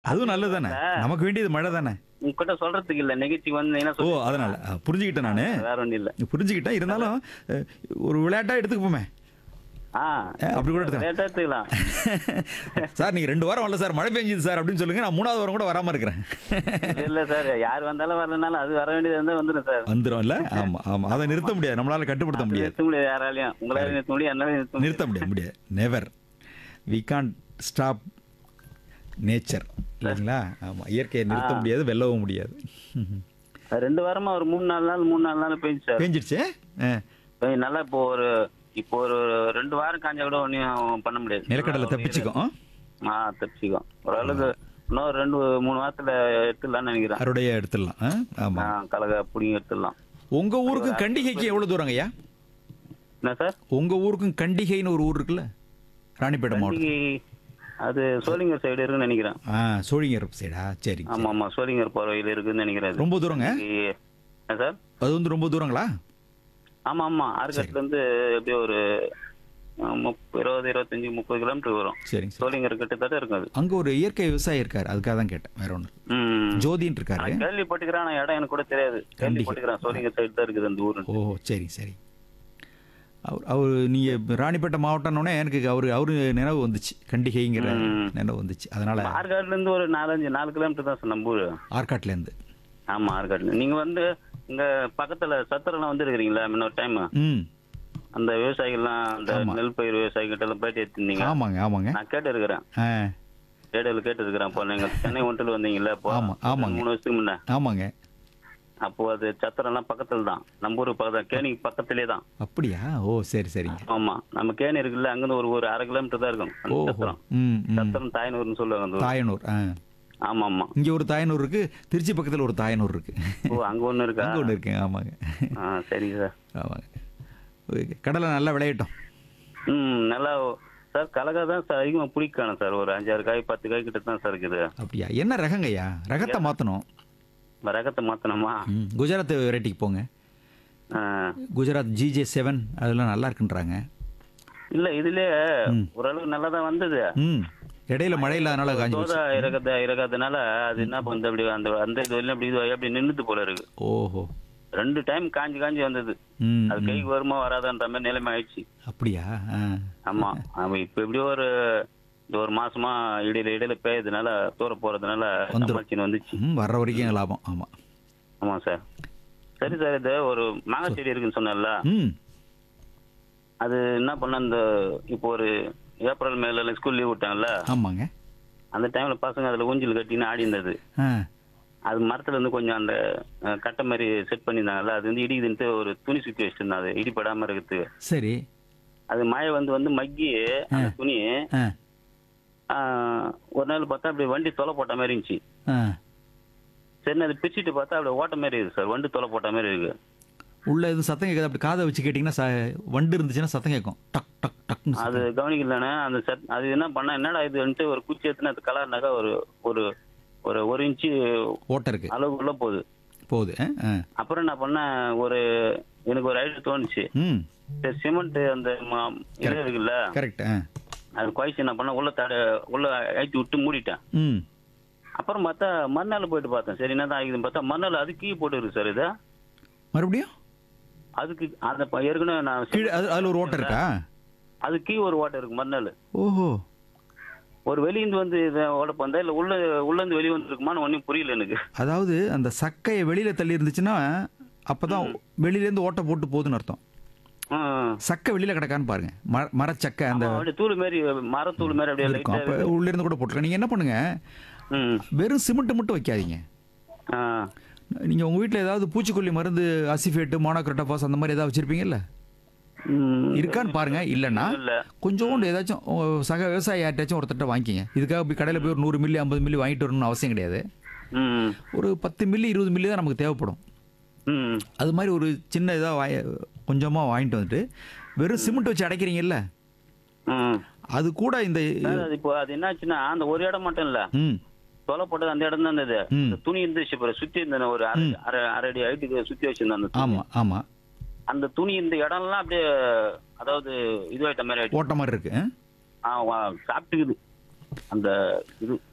அதுவும் நல்லது தானே நமக்கு வேண்டியது மழை தானே உங்ககிட்ட சொல்றதுக்கு இல்ல நெகட்டிவ் வந்து என்ன ஓ சொல்றது? அதனால அஹ், புரிஞ்சுக்கிட்டேன் நானு வேற ஒண்ணும் இல்ல புரிஞ்சுக்கிட்டேன் இருந்தாலும் அஹ், ஒரு விளையாட்டா எடுத்துக்குப்போமே ஆ அஹ், அப்படி கூட எடுத்துக்கலாம் லேட்டா எடுத்துக்கலாம் சார் நீங்க ரெண்டு வாரம் வரல சார் மழை பெஞ்சுது சார் அப்படின்னு சொல்லுங்க நான் மூணாவது வாரம் கூட வராம இருக்கிறேன் இல்ல சார் யார் வந்தாலும் வரலனாலும் அது வர வேண்டியது இருந்தா வந்துடும் சார் வந்துடும் இல்ல ஆமா ஆமா அதை நிறுத்த முடியாது நம்மளால கட்டுப்படுத்த முடியாது நிறுத்த முடியாது யாராலையும் உங்களால நிறுத்த முடியும் என்னால நிறுத்த முடியாது நிறுத்த முடியாது முடியாது never we can stop nature இல்லைங்களா ஆமா இயற்கையை நிறுத்த முடியாது வெல்லவும் முடியாது ரெண்டு வாரமா ஒரு மூணு நாலு நாள் மூணு நாலு நாள் பெஞ்சு சார் பெஞ்சிடுச்சு பெய் நல்லா இப்போ ஒரு இப்போ ஒரு ரெண்டு வாரம் காஞ்சா கூட ஒன்றும் பண்ண முடியாது நிலக்கடலை தப்பிச்சுக்கும் ஆ? ஆ தப்பிச்சுக்கும் ஓரளவுக்கு இன்னும் ரெண்டு மூணு வாரத்துல எடுத்துடலாம்னு நினைக்கிறேன் அறுவடையை எடுத்துடலாம் ஆ? ஆமா ஆ கலக பிடிங்கி எடுத்துடலாம் உங்க ஊருக்கு கண்டிகைக்கு எவ்வளவு தூரங்க ஐயா என்ன சார் உங்க ஊருக்கும் கண்டிகைன்னு ஒரு ஊர் இருக்குல்ல ராணிப்பேட்டை மாவட்டம் இன்னைக்கு அது சோளிங்கர் சைடு இருக்குன்னு நினைக்கிறேன் ஆ சோழிங்கர் சைடா சரிங்க ஆமா ஆமா சோளிங்கர் போற வழியில இருக்குன்னு நினைக்கிறேன் அது. ரொம்ப தூரங்க இன்னைக்கு- என்ன சார் அது வந்து ரொம்ப தூரங்களா ஆமா ஆமா ஆறுகட்டுல இருந்து எப்படியும் ஒரு அஹ், முப்ப- இருபது இருபத்தஞ்சு முப்பது கிலோமீட்டர் வரும் சரிங்க சார் சோளிங்கர் கிட்டத்தட்ட இருக்கும் அது அங்க ஒரு இயற்கை விவசாயி இருக்காரு அதுக்காக தான் கேட்டேன் வேற ஒன்று ம் ஜோதின்னு இருக்காரு நான் கேள்விப்பட்டுக்கிறேன் ஆனா இடம் எனக்கு கூட தெரியாது கேள்விப்பட்டுக்கிறேன் சோளிங்கர் சைடு தான் இருக்குது அந்த ஊரு ஓ சரி சரி அவர் அவர் நீங்கள் ராணிப்பேட்டை மாவட்டம்னோடனே எனக்கு அவர் அவர் நினைவு வந்துச்சு கண்டிகைங்கிற ம். நினைவு வந்துச்சு அதனால ஆற்காடுல இருந்து ஒரு நாலஞ்சு நாலு கிலோமீட்டர் தான் சார் நம்ம ஊரு ஆற்காட்லேருந்து ஆமா ஆற்காடுல நீங்க வந்து இங்க பக்கத்துல சத்திரம்லாம் வந்துருக்கிறீங்களா இன்னொரு டைம் ம் அந்த விவசாயிகள்லாம் அந்த ஆமா. நெல் பயிர் விவசாயிகிட்ட எல்லாம் பேட்டி எடுத்திருந்தீங்க ஆமாங்க ஆமாங்க நான் கேட்டு இருக்கிறேன் ஆ ரேடியோவில் கேட்டு இருக்கிறேன் இப்போ நீங்க சென்னை ஒன்றில் வந்தீங்கல்ல இப்போ ஆமா, ஆமாங்க. மூணு வருஷத்துக்கு முன்ன ஆமாங்க அப்போ அது சத்திரம்லாம் பக்கத்துல தான் நம்ம ஊர் பக்கத்துல கேணிக்கு பக்கத்திலே தான் அப்படியா ஓ சரி சரிங்க ஆமா நம்ம கேணி இருக்குல்ல அங்கிருந்து ஒரு ஒரு அரை கிலோமீட்டர் தான் இருக்கும் அந்த ஓஹோ சத்திரம் ம் ம் சத்திரம் தாயனூர்னு சொல்லுவாங்க அந்த ஊர். தாயனூர் ஆ ஆமா ஆமா இங்கே ஒரு தாயனூர் இருக்கு திருச்சி பக்கத்தில் ஒரு தாயனூர் இருக்கு ஓ அங்க ஒண்ணு இருக்கா அங்கே ஒன்று இருக்குங்க ஆமாங்க ஆ சரிங்க சார் ஆமாங்க ஓகே. கடலை நல்லா விளையட்டும் ம் நல்லா சார் கலகா தான் சார் அதிகமா பிடிக்கணும் சார் ஒரு அஞ்சாறு காய் பத்து காய் கிட்ட தான் சார் இருக்குது அப்படியா என்ன ரகங்கய்யா ரகத்தை மாற்றணும் ரகத்தை மாத்தணுமா ம் குஜராத் வெரைட்டிக்கு போங்க ஆ. குஜராத் ஜிஜே செவன் அதெல்லாம் நல்லா இருக்குன்றாங்க இல்ல இதுலயே ம். ஓரளவு நல்லா தான் வந்தது ம் இடையில மழை இல்லாதனால காஞ்சி போச்சு. சோதா இறக்கத இறக்காதனால அது என்ன பண்ணுது அப்படி அந்த அந்த இது வரையிலும் அப்படி இது அப்படி நின்னுது போல இருக்கு ஓஹோ ரெண்டு டைம் காஞ்சி காஞ்சி வந்தது ம் அது கைக்கு வருமா வராதான்ற மாதிரி நிலைமை ஆயிடுச்சு அப்படியா ஆ ஆமா ஆமா இப்ப எப்படியோ ஒரு இந்த ஒரு மாசமா இடையில இடையில பெய்யறதுனால தூர போறதுனால வந்துரும். சமாளிச்சுன்னு வந்துச்சு ம் வர்ற வரைக்கும் லாபம் ஆமாம் ஆமா சார் சரி சார் இது ஒரு மாங்காய் செடி இருக்குன்னு சொன்னேன்ல ம் அது என்ன பண்ண அந்த இப்போ ஒரு ஏப்ரல் மேல ஸ்கூல் லீவ் விட்டாங்கல்ல ஆமாங்க அந்த டைம்ல பசங்க அதுல ஊஞ்சல் கட்டின்னு ஆடி இருந்தது ஆ அது மரத்துல இருந்து கொஞ்சம் அந்த அஹ், கட்டை மாதிரி செட் பண்ணியிருந்தாங்கல்ல அது வந்து இடிக்குதுன்ட்டு ஒரு துணி சுத்தி வச்சிருந்தாங்க அது இடிப்படாம இருக்கிறதுக்கு சரி அது மழை வந்து வந்து மக்கி அந்த துணி ஆ ஆஹ், ஒரு நாள் பார்த்தா அப்படி வண்டி தொலை போட்ட மாதிரி இருந்துச்சு ஆ சரி அது பிரிச்சுட்டு பார்த்தா அப்படி ஓட்ட மாதிரி இருக்கு சார் வண்டி தொலை போட்ட மாதிரி இருக்கு உள்ள எதுவும் சத்தம் கேட்காது அப்படி காதை வச்சு கேட்டிங்கன்னா ச வண்டு இருந்துச்சுன்னா சத்தம் கேட்கும் டக் டக் டக்னு அது சத்தம். கவனிக்கலண்ணே அந்த செட் அது என்ன பண்ணா என்னடா இதுன்ட்டு ஒரு குச்சி எடுத்துன்னு அது கலர்னாக்கா ஒரு ஒரு ஒரு ஒரு இன்ச்சு ஓட்டை இருக்கு அளவுக்குள்ள போகுது போகுது ஆ ஆ அப்புறம் என்ன பண்ணேன் ஒரு எனக்கு ஒரு ஐடியா தோணுச்சு ம் சரி சிமெண்ட் அந்த ம- இது இருக்குல்ல கரெக்ட் ஆ அது குவாய்ச்சி என்ன பண்ண உள்ள தட உள்ள ஏற்றி விட்டு மூடிட்டேன் ம் அப்புறம் பார்த்தா மறுநாள் போயிட்டு பார்த்தேன் சரி என்னதான் ஆகுதுன்னு பார்த்தா மறுநாள் அது கீ போட்டு இருக்கு சார் இது மறுபடியும் அதுக்கு அந்த ப- ஏற்கனவே நான் கீழே அது அதில் ஒரு ஓட்டை இருக்கா அது கீ ஒரு ஓட்டை இருக்கு மறுநாள் ஓஹோ ஒரு வெளியிருந்து வந்து இதை உடப்பு வந்தா இல்ல உள்ள உள்ள இருந்து வெளியே வந்துருக்குமான்னு ஒன்றும் புரியல எனக்கு அதாவது அந்த சக்கையை வெளியில தள்ளி இருந்துச்சுன்னா அப்பதான் வெளியில இருந்து ஓட்டை போட்டு போகுதுன்னு அர்த்தம் ம். சக்கை வெளியில கிடக்கான்னு பாருங்க மர மரச்சக்கை அந்த ஆமா, அப்படியே தூள் மாதிரி மரத்தூள் மாதிரி அப்படியே இருக்கும் லைட்டா அப்ப உள்ள இருந்து கூட போட்டுருக்கேன் நீங்க என்ன பண்ணுங்க ம் வெறும் சிமெண்ட் மட்டும் வைக்காதீங்க ஆ நீங்க உங்க வீட்ல ஏதாவது பூச்சிக்கொல்லி மருந்து அசிஃபேட்டு மோனோக்ரோட்டோபாஸ் அந்த மாதிரி ஏதாவது வச்சிருப்பீங்கல்ல ம். இருக்கான்னு பாருங்க இல்லைன்னா இல்ல கொஞ்சோண்டு ஏதாச்சும் உங்க சக விவசாயி யார்ட்டாச்சும் ஒருத்தட்ட வாங்கிக்கிங்க இதுக்காக போய் கடையில் போய் ஒரு நூறு மில்லி ஐம்பது மில்லி வாங்கிட்டு வரணும்னு அவசியம் கிடையாது ம் ஒரு பத்து மில்லி இருபது மில்லி தான் நமக்கு தேவைப்படும் ம் அது மாதிரி ஒரு சின்ன இதாக வாய கொஞ்சமாக வாங்கிட்டு வந்துட்டு வெறும் சிமெண்ட் வச்சு அடைக்கிறீங்கல்ல ம் அது கூட இந்த சார், அது இப்போ அது என்னாச்சுன்னா அந்த ஒரு இடம் மட்டும் இல்ல ம் தொலை போட்டது அந்த இடம் தான் இருந்தது ம். இந்த துணி இருந்துச்சு பாரு சுத்தி இருந்த ஒரு அரை அரை அரை அடி ஹைட்டுக்கு சுத்தி வச்சிருந்தேன் அந்த துணி. ஆமாம் ஆமாம் அந்த துணி இந்த இடம்லாம் அப்படியே அதாவது இதுவாயிட்ட மாதிரி ஆயிடுச்சு ஓட்ட மாதிரி இருக்கு ஆ? ஆ, வா- சாப்பிட்டுக்குது அந்த இது